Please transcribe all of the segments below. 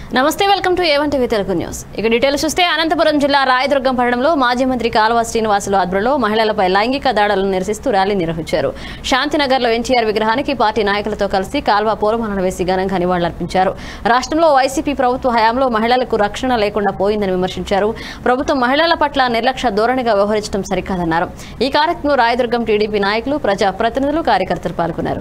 నమస్తే welcome to A one TV Telugu news ఇక details చూస్తే అనంతపురం జిల్లా రాయదుర్గం పట్టణంలో మాజీ మంత్రి కాలువ శ్రీనివాసులు ఆధ్వర్యంలో మహిళలపై లైంగిక దాడులను నిరసిస్తూ ర్యాలీ నిర్వహించారు శాంతినగర్లో ఎన్టీఆర్ విగ్రహానికి పార్టీ నాయకులతో కలిసి కాల్వ పూలమాలలు వేసి ఘనంగా నివాళులర్పించారు రాష్ట్రంలో వైసీపీ ప్రభుత్వ హయాంలో మహిళలకు రక్షణ లేకుండా పోయిందని విమర్శించారు ప్రభుత్వం మహిళల పట్ల నిర్లక్ష్య ధోరణిగా వ్యవహరించడం సరికాదన్నారు ఈ కార్యక్రమంలో రాయదుర్గం టీడీపీ నాయకులు ప్రజా ప్రతినిధులు కార్యకర్తలు పాల్గొన్నారు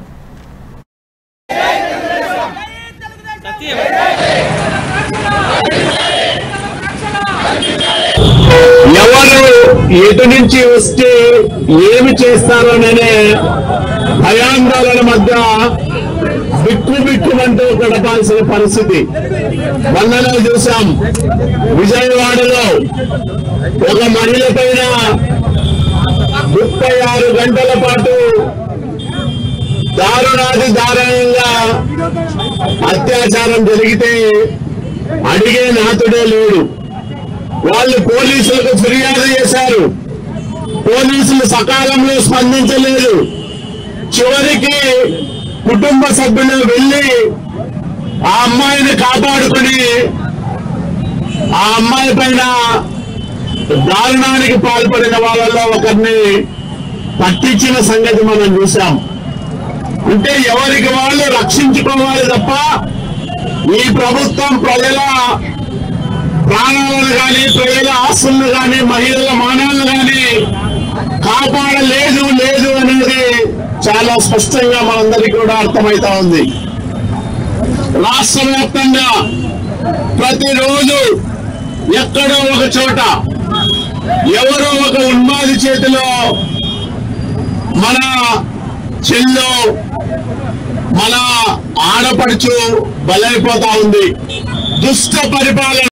ఎవరు ఎటు నుంచి వస్తే ఏమి చేస్తారోననే భయాందోళన మధ్య బిక్కు బిక్కుమంటూ గడపాల్సిన పరిస్థితి మొన్ననే చూసాం విజయవాడలో ఒక మహిళ పైన ముప్పై ఆరు గంటల పాటు దారుణాది దారుణంగా అత్యాచారం జరిగితే అడిగే నాతుడే లేడు వాళ్ళు పోలీసులకు ఫిర్యాదు చేశారు పోలీసులు సకాలంలో స్పందించలేదు చివరికి కుటుంబ సభ్యులు వెళ్లి ఆ అమ్మాయిని కాపాడుకుని ఆ అమ్మాయి పైన దారుణానికి పాల్పడిన వాళ్ళలో ఒకరిని పట్టించిన సంగతి మనం చూసాం అంటే ఎవరికి వాళ్ళు రక్షించుకోవాలి తప్ప ఈ ప్రభుత్వం ప్రజల ప్రాణాలను కానీ ప్రజల ఆస్తులను కానీ మహిళల మానాలను కానీ కాపాడలేదు లేదు అనేది చాలా స్పష్టంగా మనందరికీ కూడా అర్థమవుతా ఉంది రాష్ట్ర వ్యాప్తంగా ప్రతిరోజు ఎక్కడో ఒక చోట ఎవరో ఒక ఉన్మాది చేతిలో మన చెల్లో మన ఆడపడుచు బలైపోతా ఉంది దుష్ట పరిపాలన